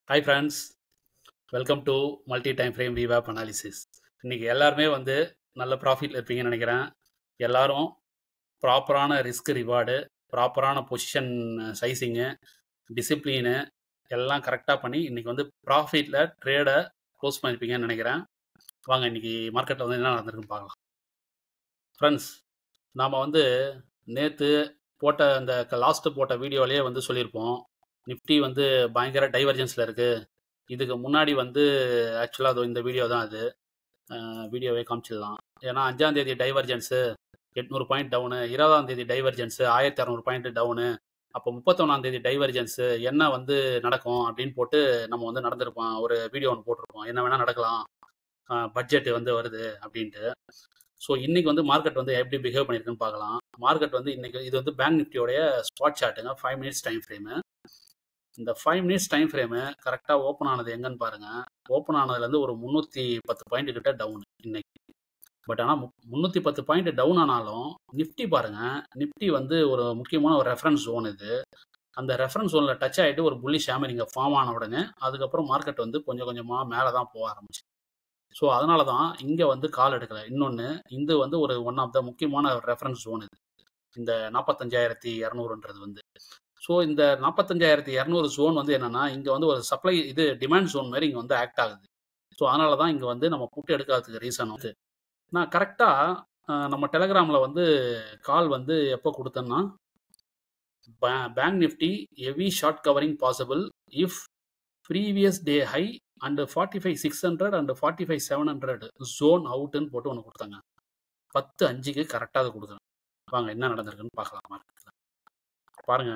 hi friends welcome to multi time frame விவேப் analysis இன்றைக்கி எல்லாருமே வந்து நல்ல ப்ராஃபிட்டில் இருப்பீங்கன்னு நினைக்கிறேன் எல்லாரும் ப்ராப்பரான ரிஸ்க் ரிவார்டு ப்ராப்பரான பொசிஷன் சைஸிங்கு டிசிப்ளினு எல்லாம் கரெக்டாக பண்ணி இன்றைக்கி வந்து ப்ராஃபிட்டில் ட்ரேடை க்ளோஸ் பண்ணியிருப்பீங்கன்னு நினைக்கிறேன் வாங்க இன்றைக்கி மார்க்கெட்டில் வந்து என்ன நடந்திருக்குன்னு பார்க்கலாம் ஃப்ரெண்ட்ஸ் நாம் வந்து நேற்று போட்ட அந்த லாஸ்ட்டு போட்ட வீடியோலேயே வந்து சொல்லியிருப்போம் நிஃப்டி வந்து பயங்கர டைவர்ஜென்ஸில் இருக்குது இதுக்கு முன்னாடி வந்து ஆக்சுவலாக அது இந்த வீடியோ தான் அது வீடியோவே காமிச்சிடலாம் ஏன்னா அஞ்சாம் தேதி டைவர்ஜென்ஸு எட்நூறு பாயிண்ட் டவுனு இருபதாம் தேதி டைவர்ஜென்ஸு ஆயிரத்தி இரநூறு பாயிண்ட் டவுனு அப்போ முப்பத்தொன்னாம் தேதி டைவர்ஜென்ஸு என்ன வந்து நடக்கும் அப்படின்னு போட்டு நம்ம வந்து நடந்திருப்போம் ஒரு வீடியோ ஒன்று போட்டிருப்போம் என்ன வேணால் நடக்கலாம் பட்ஜெட் வந்து வருது அப்படின்ட்டு ஸோ இன்னைக்கு வந்து மார்க்கெட் வந்து எப்படி பிஹேவ் பண்ணியிருக்குன்னு பார்க்கலாம் மார்க்கெட் வந்து இன்னைக்கு இது வந்து பேங்க் நிஃப்டியோடைய ஸ்பாட் சார்ட்டுங்க ஃபைவ் மினிட்ஸ் டைம் ஃப்ரேமு இந்த ஃபைவ் மினிட்ஸ் டைம் ஃப்ரேமு கரெக்டாக ஓப்பன் ஆனது எங்கன்னு பாருங்க ஓப்பன் ஆனதுலேருந்து ஒரு முந்நூற்றி பத்து பாயிண்ட் கிட்ட டவுன் இன்னைக்கு பட் ஆனால் முந்நூற்றி பத்து பாயிண்ட் டவுன் ஆனாலும் நிஃப்டி பாருங்க நிஃப்டி வந்து ஒரு முக்கியமான ஒரு ரெஃபரன்ஸ் ஜோன் இது அந்த ரெஃபரன்ஸ் ஜோனில் டச் ஆகிட்டு ஒரு புள்ளி ஷேமர் இங்கே ஃபார்ம் ஆன உடனே அதுக்கப்புறம் மார்க்கெட் வந்து கொஞ்சம் கொஞ்சமாக மேலே தான் போக ஆரம்பிச்சு ஸோ அதனால தான் இங்கே வந்து கால் எடுக்கலை இன்னொன்று இது வந்து ஒரு ஒன் ஆஃப் த முக்கியமான ரெஃபரன்ஸ் ஜோன் இது இந்த நாற்பத்தஞ்சாயிரத்தி இரநூறுன்றது வந்து ஸோ இந்த நாற்பத்தஞ்சாயிரத்தி இரநூறு ஜோன் வந்து என்னன்னா இங்கே வந்து ஒரு சப்ளை இது டிமாண்ட் ஜோன் மாதிரி இங்கே வந்து ஆக்ட் ஆகுது ஸோ அதனால தான் இங்கே வந்து நம்ம புட்டு எடுக்காததுக்கு ரீசன் வந்து நான் கரெக்டாக நம்ம டெலகிராமில் வந்து கால் வந்து எப்போ கொடுத்தேன்னா bank Nifty heavy short covering possible if previous day high and forty five six hundred and forty five seven hundred zone அவுட்டுன்னு போட்டு ஒன்று கொடுத்தாங்க பத்து அஞ்சுக்கு கரெக்டாக அதை கொடுக்குறேன் வாங்க என்ன நடந்திருக்குன்னு பார்க்கலாம் மார்க்கெட்டில் பாருங்க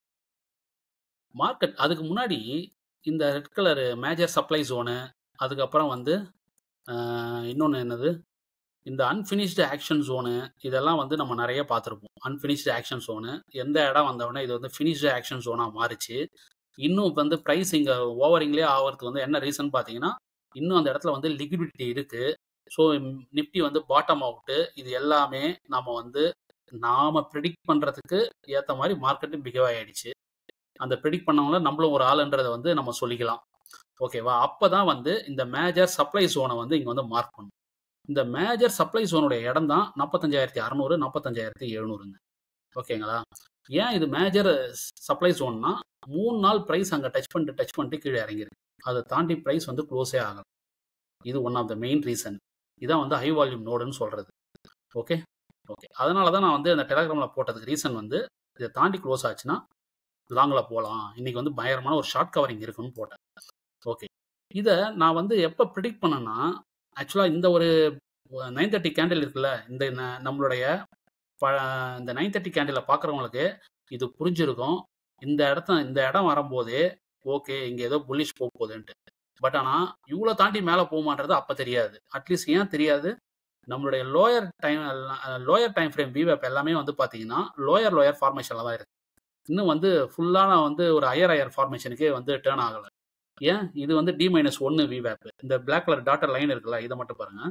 மார்க்கெட் அதுக்கு முன்னாடி இந்த red colour major supply zone அதுக்கப்புறம் வந்து இன்னொன்று என்னது இந்த அன்ஃபினிஷ்டு ஆக்ஷன் ஜோனு இதெல்லாம் வந்து நம்ம நிறைய பார்த்துருப்போம் அன்ஃபினிஷ்டு ஆக்ஷன் ஜோனு எந்த இடம் வந்தவொடனே இது வந்து ஃபினிஷ்டு ஆக்ஷன் ஜோனாக மாறிச்சு இன்னும் வந்து ப்ரைஸ் இங்கே ஓவரிங்லேயே ஆகிறதுக்கு வந்து என்ன ரீசன் பார்த்தீங்கன்னா இன்னும் அந்த இடத்துல வந்து லிக்விடிட்டி இருக்குது ஸோ நிஃப்டி வந்து பாட்டம் அவுட்டு இது எல்லாமே நாம் வந்து நாம் ப்ரிடிக்ட் பண்ணுறதுக்கு ஏற்ற மாதிரி மார்க்கெட்டும் பிஹேவ் ஆகிடுச்சு அந்த ப்ரிடிக்ட் பண்ணவங்கள நம்மளும் ஒரு ஆளுன்றதை வந்து நம்ம சொல்லிக்கலாம் ஓகேவா அப்போ தான் வந்து இந்த மேஜர் சப்ளை ஜோனை வந்து இங்கே வந்து மார்க் பண்ணும் இந்த மேஜர் சப்ளை ஜோனுடைய இடம் தான் நாற்பத்தஞ்சாயிரத்தி அறநூறு நாற்பத்தஞ்சாயிரத்தி எழுநூறுங்க ஓகேங்களா ஏன் இது மேஜர் சப்ளை ஜோன்னா மூணு நாள் ப்ரைஸ் அங்கே டச் பண்ணிட்டு டச் பண்ணிட்டு கீழே இறங்கிருக்கு அதை தாண்டி ப்ரைஸ் வந்து க்ளோஸே ஆகலாம் இது one of the main reason இதான் வந்து ஹை வால்யூம் நோடுன்னு சொல்கிறது ஓகே ஓகே அதனால தான் நான் வந்து அந்த டெலகிராமில் போட்டதுக்கு ரீசன் வந்து இதை தாண்டி க்ளோஸ் ஆச்சுன்னா லாங்கில் போகலாம் இன்னைக்கு வந்து பயங்கரமான ஒரு ஷார்ட் கவரிங் இருக்குன்னு போட்டேன் ஓகே இதை நான் வந்து எப்போ ப்ரிடிக்ட் பண்ணேன்னா ஆக்சுவலாக இந்த ஒரு நைன் தேர்ட்டி கேண்டில் இருக்குல்ல இந்த நம்மளுடைய ப இந்த நைன் தேர்ட்டி கேண்டில் பார்க்குறவங்களுக்கு இது புரிஞ்சிருக்கும் இந்த இடத்த இந்த இடம் வரும்போதே ஓகே இங்கே ஏதோ புல்லிஷ் போக போகுதுன்ட்டு பட் ஆனால் இவ்வளோ தாண்டி மேலே போகுமான்றது அப்போ தெரியாது அட்லீஸ்ட் ஏன் தெரியாது நம்மளுடைய lower time lower time frame விவேப் எல்லாமே வந்து பார்த்தீங்கன்னா லோயர் லோயர் ஃபார்மேஷனில் தான் இருக்குது இன்னும் வந்து ஃபுல்லான வந்து ஒரு ஹையர் ஹையர் ஃபார்மேஷனுக்கே வந்து டேர்ன் ஆகலை ஏன் இது வந்து டி மைனஸ் ஒன்று விவேப் இந்த பிளாக் கலர் டாட்டர் லைன் இருக்குல்ல இதை மட்டும் பாருங்க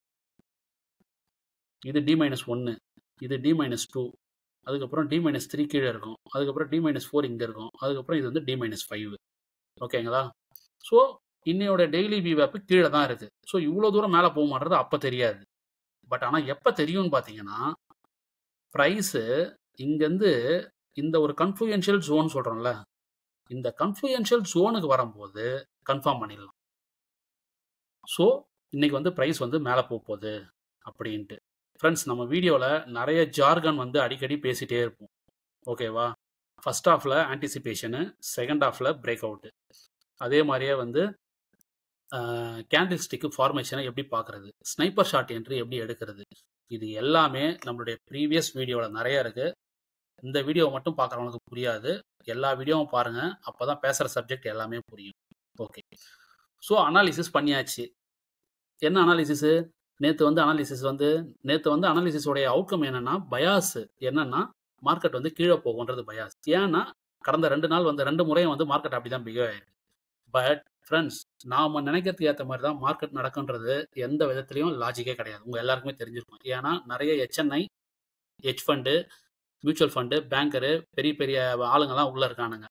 இது டி மைனஸ் ஒன்று இது டி மைனஸ் டூ அதுக்கப்புறம் டி மைனஸ் த்ரீ கீழே இருக்கும் அதுக்கப்புறம் டி மைனஸ் ஃபோர் இங்கே இருக்கும் அதுக்கப்புறம் இது வந்து டி மைனஸ் ஃபைவ் ஓகேங்களா ஸோ இன்னையோட டெய்லி விவேப்பு கீழே தான் இருக்குது ஸோ இவ்வளோ தூரம் மேலே போக மாட்டேறது அப்போ தெரியாது பட் ஆனால் எப்போ தெரியும்னு பார்த்தீங்கன்னா ப்ரைஸு இங்கேருந்து இந்த ஒரு கன்ஃப்ளூயன்ஷியல் ஜோன் சொல்கிறோம்ல இந்த கன்ஃப்ளூயன்ஷியல் ஜோனுக்கு வரும்போது கன்ஃபார்ம் பண்ணிடலாம் ஸோ இன்னைக்கு வந்து ப்ரைஸ் வந்து மேலே போக போகுது அப்படின்ட்டு ஃப்ரெண்ட்ஸ் நம்ம வீடியோவில் நிறைய ஜார்கன் வந்து அடிக்கடி பேசிகிட்டே இருப்போம் ஓகேவா ஃபஸ்ட் ஹாஃபில் ஆன்டிசிபேஷனு செகண்ட் ஹாஃபில் பிரேக் அவுட்டு அதே மாதிரியே வந்து கேண்டில் ஸ்டிக்கு ஃபார்மேஷனை எப்படி பார்க்குறது ஸ்னைப்பர் ஷாட் என்ட்ரி எப்படி எடுக்கிறது இது எல்லாமே நம்மளுடைய ப்ரீவியஸ் வீடியோவில் நிறைய இருக்குது இந்த வீடியோ மட்டும் பார்க்குறவங்களுக்கு புரியாது எல்லா வீடியோவும் பாருங்கள் அப்போ தான் பேசுகிற சப்ஜெக்ட் எல்லாமே புரியும் ஓகே ஸோ அனாலிசிஸ் பண்ணியாச்சு என்ன அனாலிசிஸு நேற்று வந்து அனாலிசிஸ் வந்து நேற்று வந்து அனாலிசிஸோடைய அவுட்கம் என்னென்னா பயாஸ் என்னென்னா மார்க்கெட் வந்து கீழே போகுன்றது பயாஸ் ஏன்னா கடந்த ரெண்டு நாள் வந்து ரெண்டு முறையும் வந்து மார்க்கெட் அப்படி தான் பிஹேவ் ஆயிருக்கு பட் ஃப்ரெண்ட்ஸ் நாம் நினைக்கிறதுக்கு ஏற்ற மாதிரி தான் மார்க்கெட் நடக்குன்றது எந்த விதத்துலையும் லாஜிக்கே கிடையாது உங்கள் எல்லாருக்குமே தெரிஞ்சிருக்கும் ஏன்னா நிறைய HNI H fund mutual fund banker பெரிய பெரிய ஆளுங்கெல்லாம் உள்ளே இருக்கானுங்க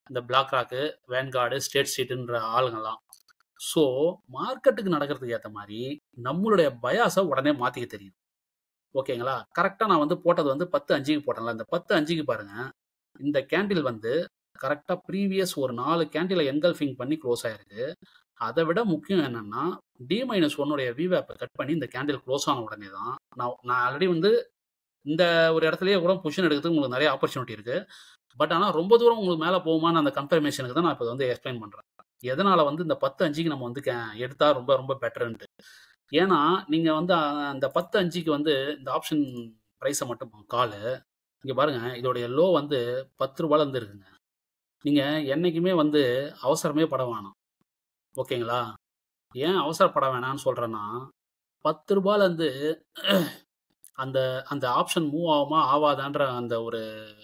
இந்த பிளாக் ராக்கு வேன்கார்டு ஸ்டேட் ஸ்ட்ரீட்டுன்ற ஆளுங்கெல்லாம் ஸோ மார்க்கெட்டுக்கு நடக்கிறதுக்கு ஏற்ற மாதிரி நம்மளுடைய பயாஸை உடனே மாற்றிக்க தெரியும் ஓகேங்களா கரெக்டாக நான் வந்து போட்டது வந்து பத்து அஞ்சுக்கு போட்டேன்ல இந்த பத்து அஞ்சுக்கு பாருங்க இந்த கேண்டில் வந்து கரெக்டாக ப்ரீவியஸ் ஒரு நாலு கேண்டிலை என்கல்ஃபிங் பண்ணி க்ளோஸ் ஆயிருக்கு அதை விட முக்கியம் என்னன்னா டி மைனஸ் ஒன்னுடைய விவேப்பை கட் பண்ணி இந்த கேண்டில் க்ளோஸ் ஆன உடனே தான் நான் நான் ஆல்ரெடி வந்து இந்த ஒரு இடத்துலயே கூட பொசிஷன் எடுக்கிறதுக்கு உங்களுக்கு நிறைய ஆப்பர்ச்சுனிட்டி இருக்கு பட் ஆனால் ரொம்ப தூரம் உங்களுக்கு மேலே போகுமான்னு அந்த கன்ஃபர்மேஷனுக்கு தான் நான் இப்போ வந்து எக்ஸ்பிளைன் பண்ணுறேன் எதனால வந்து இந்த பத்து அஞ்சுக்கு நம்ம வந்து கே- எடுத்தா ரொம்ப ரொம்ப பெட்டர்ன்ட்டு ஏன்னா நீங்கள் வந்து அஹ், அந்த பத்து அஞ்சுக்கு வந்து இந்த ஆப்ஷன் ப்ரைஸை மட்டும் காலு இங்கே பாருங்க இதோடைய லோ வந்து பத்து ரூபாயில இருந்து இருக்குங்க நீங்கள் என்னைக்குமே வந்து அவசரமே பட வேணாம் ஓகேங்களா ஏன் அவசரப்பட வேணாம்னு சொல்கிறேன்னா பத்து ரூபாயிலேருந்து அந்த அந்த ஆப்ஷன் மூவ் ஆகுமா ஆகாதான்ற அந்த ஒரு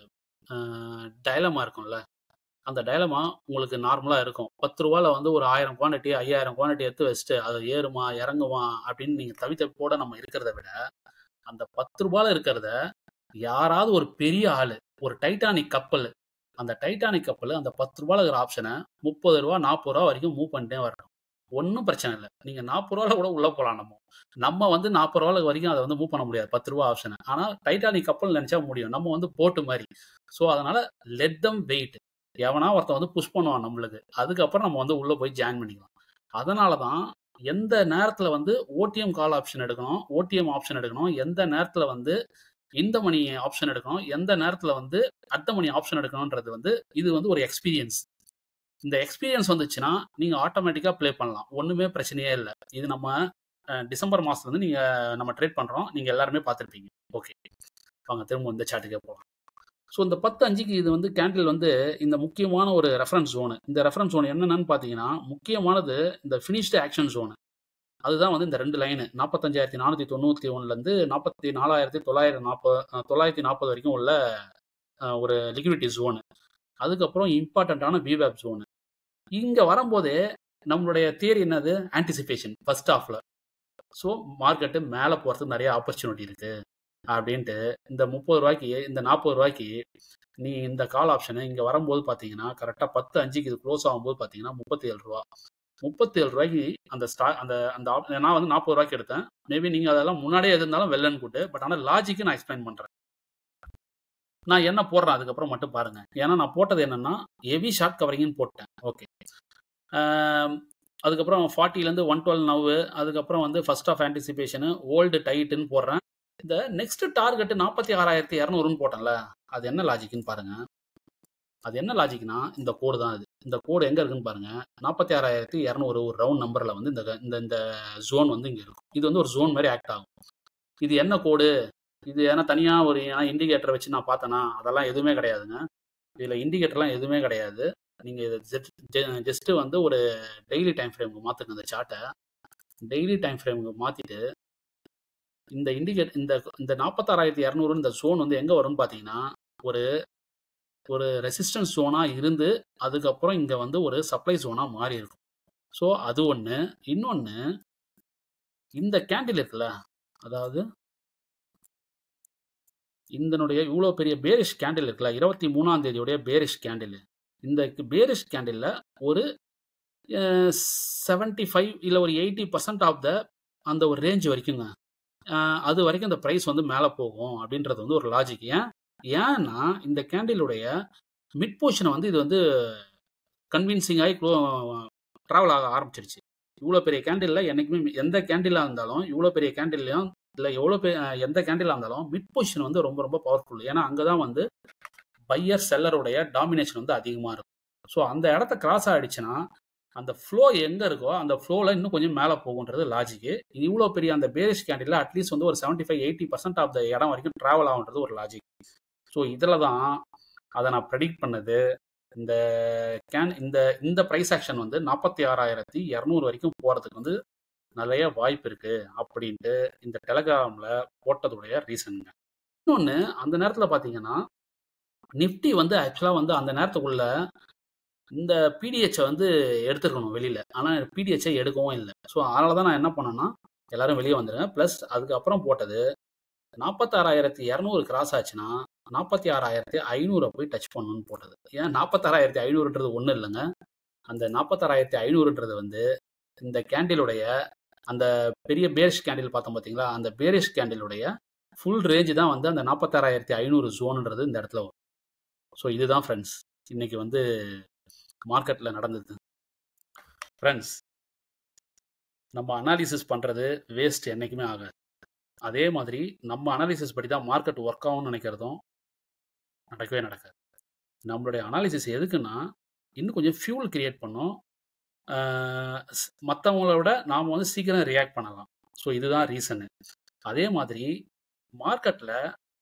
டைலமா இருக்கும்ல அந்த டைலமா உங்களுக்கு நார்மலாக இருக்கும் பத்து ரூபால வந்து ஒரு ஆயிரம் குவான்டிட்டி ஐயாயிரம் குவான்டிட்டி எடுத்து வச்சுட்டு அது ஏறுமா இறங்குமா அப்படின்னு நீங்கள் தவி தவிப்போட நம்ம இருக்கிறத விட அந்த பத்து ரூபால இருக்கிறத யாராவது ஒரு பெரிய ஆளு ஒரு டைட்டானிக் கப்பல் அந்த டைட்டானிக் கப்பல் அந்த பத்து ரூபால இருக்கிற ஆப்ஷனை முப்பது ரூபா நாற்பது ரூபா வரைக்கும் மூவ் பண்ணிட்டே வரணும் ஒன்றும் பிரச்சனை இல்லை நீங்கள் நாற்பது ரூபால கூட உள்ள போகலாம் நம்ம நம்ம வந்து நாற்பது ரூபா வரைக்கும் அதை வந்து மூவ் பண்ண முடியாது பத்து ரூபா ஆப்ஷனை ஆனால் டைட்டானிக் கப்பல் நினைச்சா முடியும் நம்ம வந்து போட்டு மாதிரி ஸோ அதனால லெட் தம் வெயிட் எவனா ஒருத்தன் வந்து புஷ் பண்ணுவான் நம்மளுக்கு அதுக்கப்புறம் நம்ம வந்து உள்ள போய் ஜாயின் பண்ணிக்கலாம் அதனால தான் எந்த நேரத்தில் வந்து ஓடிஎம் கால் ஆப்ஷன் எடுக்கணும் ஓடிஎம் ஆப்ஷன் எடுக்கணும் எந்த நேரத்தில் வந்து இந்த மணி ஆப்ஷன் எடுக்கணும் எந்த நேரத்தில் வந்து அடுத்த மணி ஆப்ஷன் எடுக்கணுன்றது வந்து இது வந்து ஒரு எக்ஸ்பீரியன்ஸ் இந்த எக்ஸ்பீரியன்ஸ் வந்துச்சுன்னா நீங்கள் ஆட்டோமேட்டிக்காக ப்ளே பண்ணலாம் ஒன்றுமே பிரச்சனையே இல்லை இது நம்ம அஹ், டிசம்பர் மாதத்துல வந்து நீங்கள் நம்ம ட்ரேட் பண்ணுறோம் நீங்கள் எல்லாருமே பார்த்துருப்பீங்க ஓகே வாங்க திரும்ப இந்த சாட்டுக்கே போகலாம் ஸோ இந்த பத்து அஞ்சுக்கு இது வந்து கேண்டில் வந்து இந்த முக்கியமான ஒரு ரெஃபரன்ஸ் ஜோனு இந்த ரெஃபரன்ஸ் ஜோன் என்னென்னு பார்த்தீங்கன்னா முக்கியமானது இந்த ஃபினிஷ்டு ஆக்ஷன் ஜோனு அதுதான் வந்து இந்த ரெண்டு லைனு நாற்பத்தஞ்சாயிரத்தி நானூற்றி தொண்ணூற்றி ஒன்றுலேருந்து நாற்பத்தி நாலாயிரத்தி தொள்ளாயிரம் நாற்பது தொள்ளாயிரத்தி நாற்பது வரைக்கும் உள்ள அஹ், ஒரு லிக்விடிட்டி ஜோனு அதுக்கப்புறம் இம்பார்ட்டண்ட்டான விவேப் ஜோனு இங்கே வரும்போதே நம்மளுடைய தியரி என்னது ஆன்டிசிபேஷன் ஃபர்ஸ்ட் ஹாஃப்ல ஸோ மார்க்கெட்டு மேலே போகிறதுக்கு நிறைய ஆப்பர்ச்சுனிட்டி இருக்கு அப்படின்ட்டு இந்த முப்பது ரூபாய்க்கு இந்த நாற்பது ரூபாய்க்கு நீ இந்த கால் ஆப்ஷனை இங்கே வரும்போது பார்த்தீங்கன்னா கரெக்டாக பத்து அஞ்சுக்கு இது க்ளோஸ் ஆகும்போது பார்த்தீங்கன்னா முப்பத்தி ஏழு ரூபா முப்பத்தி ஏழு ரூபாய்க்கு அந்த ஸ்டா அந்த அந்த op- நான் வந்து நாற்பது ரூபாய்க்கு எடுத்தேன் மேபி நீங்கள் அதெல்லாம் முன்னாடியே இருந்தாலும் வெள்ளன்னு கூட்டு பட் ஆனால் லாஜிக்கு நான் எக்ஸ்பிளைன் பண்ணுறேன் நான் என்ன போடுறேன் அதுக்கப்புறம் மட்டும் பாருங்க ஏன்னா நான் போட்டது என்னன்னா ஹெவி ஷார்ட் கவரிங்னு போட்டேன் ஓகே அதுக்கப்புறம் ஃபார்ட்டிலேருந்து ஒன் டுவெல் நவ்வு அதுக்கப்புறம் வந்து ஃபர்ஸ்ட் ஆஃப் ஆன்டிசிபேஷனு ஓல்டு டைட்டுன்னு போடுறேன் இந்த நெக்ஸ்ட் டார்கெட் நாற்பத்தி ஆறாயிரத்தி இரநூறுன்னு போட்டேன்ல அது என்ன லாஜிக்னு பாருங்க அது என்ன லாஜிக்னா இந்த கோடு தான் இது இந்த கோடு எங்க இருக்குன்னு பாருங்க நாற்பத்தி ஆறாயிரத்தி இரநூறு ஒரு ரவுண்ட் நம்பர்ல வந்து இந்த இந்த இந்த ஜோன் வந்து இங்க இருக்கும் இது வந்து ஒரு ஜோன் மாதிரி ஆக்ட் ஆகும் இது என்ன கோடு இது ஏன்னா தனியா ஒரு ஏன்னா இண்டிகேட்டர் வச்சு நான் பார்த்தேனா அதெல்லாம் எதுவுமே கிடையாதுங்க இதுல இண்டிகேட்டர்லாம் எதுவுமே கிடையாது நீங்க இதை ஜஸ்ட் வந்து ஒரு டெய்லி டைம் ஃப்ரேமுக்கு மாத்துங்க இந்த சார்ட்டை டெய்லி டைம் ஃப்ரேமுக்கு மாத்திட்டு இந்த இண்டிகேட் இந்த இந்த நாற்பத்தாறாயிரத்தி இரநூறு இந்த ஜோன் வந்து எங்க வரும்னு பாத்தீங்கன்னா ஒரு ஒரு ரெசிஸ்டன்ஸ் ஜோனா இருந்து அதுக்கப்புறம் இங்க வந்து ஒரு சப்ளை ஜோனா மாறி இருக்கும் ஸோ அது ஒன்று இன்னொன்று இந்த கேண்டில் இருக்குல்ல அதாவது இதனுடைய இவ்வளோ பெரிய பேரிஷ் கேண்டில் இருக்குல்ல இருபத்தி மூணாம் தேதியுடைய பேரிஷ் கேண்டில் இந்த பேரிஷ் கேண்டில்ல ஒரு செவன்டி ஃபைவ் இல்லை ஒரு எயிட்டி பர்சன்ட் ஆஃப் த அந்த ஒரு ரேஞ்ச் வரைக்குங்க அஹ் அது வரைக்கும் இந்த ப்ரைஸ் வந்து மேலே போகும் அப்படின்றது வந்து ஒரு லாஜிக் ஏன் ஏன்னா இந்த கேண்டிலுடைய மிட் பொசிஷனை வந்து இது வந்து கன்வின்சிங் ஆகி ட்ராவல் ஆக ஆரம்பிச்சிருச்சு இவ்வளோ பெரிய கேண்டிலில் என்றைக்குமே எந்த கேண்டிலாக இருந்தாலும் இவ்வளோ பெரிய கேண்டில்லையும் இல்லை எவ்வளோ பெரிய எந்த கேண்டிலாக இருந்தாலும் மிட் பொசிஷன் வந்து ரொம்ப ரொம்ப பவர்ஃபுல் ஏன்னா அங்கே தான் வந்து பையர் செல்லருடைய டாமினேஷன் வந்து அதிகமாக இருக்கும் ஸோ அந்த இடத்த கிராஸ் ஆகிடுச்சுன்னா அந்த ஃப்ளோ எங்கே இருக்கோ அந்த ஃப்ளோவில் இன்னும் கொஞ்சம் மேலே போகுன்றது லாஜிக்கு இவ்வளோ பெரிய அந்த பேரிஷ் கேண்டில் அட்லீஸ்ட் வந்து ஒரு seventy five eighty percent of the இடம் வரைக்கும் ட்ராவல் ஆகுன்றது ஒரு லாஜிக் ஸோ இதில் தான் அதை நான் ப்ரெடிக்ட் பண்ணது இந்த கேன் இந்த இந்த ப்ரைஸ் ஆக்ஷன் வந்து நாற்பத்தி ஆறாயிரத்தி இரநூறு வரைக்கும் போகிறதுக்கு வந்து நிறைய வாய்ப்பு இருக்கு அப்படின்ட்டு இந்த டெலகிராமில் போட்டதுடைய ரீசனுங்க இன்னொன்று அந்த நேரத்தில் பார்த்தீங்கன்னா நிஃப்டி வந்து ஆக்சுவலாக வந்து அந்த நேரத்துக்குள்ள இந்த பிடிஹெச்சை வந்து எடுத்துருக்கணும் வெளியில் ஆனால் பிடிஹெச்சை எடுக்கவும் இல்லை ஸோ அதனால தான் நான் என்ன பண்ணேன்னா எல்லாரும் வெளியே வந்துடுங்க ப்ளஸ் அதுக்கப்புறம் போட்டது நாற்பத்தாறாயிரத்தி இரநூறு கிராஸ் ஆச்சுன்னா நாற்பத்தி ஆறாயிரத்தி ஐநூறை போய் டச் பண்ணணும்னு போட்டது ஏன் நாற்பத்தாறாயிரத்தி ஐநூறுன்றது ஒன்றும் இல்லைங்க அந்த நாற்பத்தாறாயிரத்தி ஐநூறுன்றது வந்து இந்த கேண்டிலுடைய அந்த பெரிய பேரிஷ் கேண்டில் பார்த்தோம் பார்த்தீங்களா அந்த பேரிஷ் கேண்டிலுடைய ஃபுல் ரேஞ்சு தான் வந்து அந்த நாற்பத்தாறாயிரத்தி ஐநூறு ஜோனுன்றது இந்த இடத்துல வரும் ஸோ இதுதான் ஃப்ரெண்ட்ஸ் இன்னைக்கு வந்து மார்க்கெட்டில் நடந்தது ஃப்ரெண்ட்ஸ் நம்ம அனாலிசிஸ் பண்ணுறது வேஸ்ட் என்றைக்குமே ஆகாது அதே மாதிரி நம்ம அனாலிசிஸ் படி தான் மார்க்கெட் ஒர்க் ஆகும்னு நினைக்கிறதும் நடக்கவே நடக்காது நம்மளுடைய அனாலிசிஸ் எதுக்குன்னா இன்னும் கொஞ்சம் ஃபியூல் கிரியேட் பண்ணும் மற்றவங்கள விட நாம் வந்து சீக்கிரம் ரியாக்ட் பண்ணலாம் ஸோ இதுதான் ரீசனு அதே மாதிரி மார்க்கெட்டில்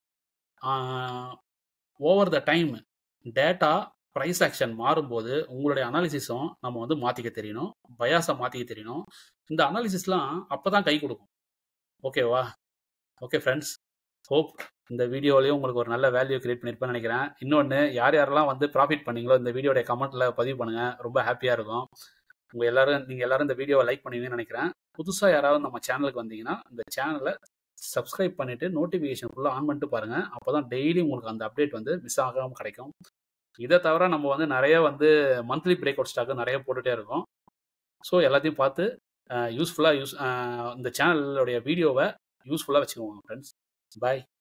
over the time data price action மாறும்போது உங்களுடைய அனாலிசிஸும் நம்ம வந்து மாற்றிக்க தெரியணும் பயாஸை மாற்றிக்க தெரியணும் இந்த அனாலிசிஸ்லாம் அப்போ தான் கை கொடுக்கும் ஓகேவா ஓகே ஃப்ரெண்ட்ஸ் ஹோப் இந்த வீடியோலையும் உங்களுக்கு ஒரு நல்ல வேல்யூ கிரியேட் பண்ணியிருப்பேன்னு நினைக்கிறேன் இன்னொன்று யார் யாரெல்லாம் வந்து ப்ராஃபிட் பண்ணீங்களோ இந்த வீடியோடைய கமெண்ட்டில் பதிவு பண்ணுங்கள் ரொம்ப ஹாப்பியாக இருக்கும் உங்கள் எல்லாரும் நீங்கள் எல்லாரும் இந்த வீடியோவை லைக் பண்ணுவீங்கன்னு நினைக்கிறேன் புதுசாக யாராவது நம்ம சேனலுக்கு வந்தீங்கன்னா இந்த சேனலை சப்ஸ்கிரைப் பண்ணிவிட்டு நோட்டிஃபிகேஷன் ஃபுல்லாக ஆன் பண்ணிட்டு பாருங்கள் அப்போ தான் டெய்லி உங்களுக்கு அந்த அப்டேட் வந்து மிஸ் ஆகாமல் கிடைக்கும் இதை தவிர நம்ம வந்து நிறைய வந்து மந்த்லி பிரேக் அவுட் ஸ்டாக்கு நிறைய போட்டுகிட்டே இருக்கோம் ஸோ எல்லாத்தையும் பார்த்து யூஸ்ஃபுல்லாக யூஸ் இந்த சேனலுடைய வீடியோவை யூஸ்ஃபுல்லாக வச்சுக்கோங்க ஃப்ரெண்ட்ஸ் பாய்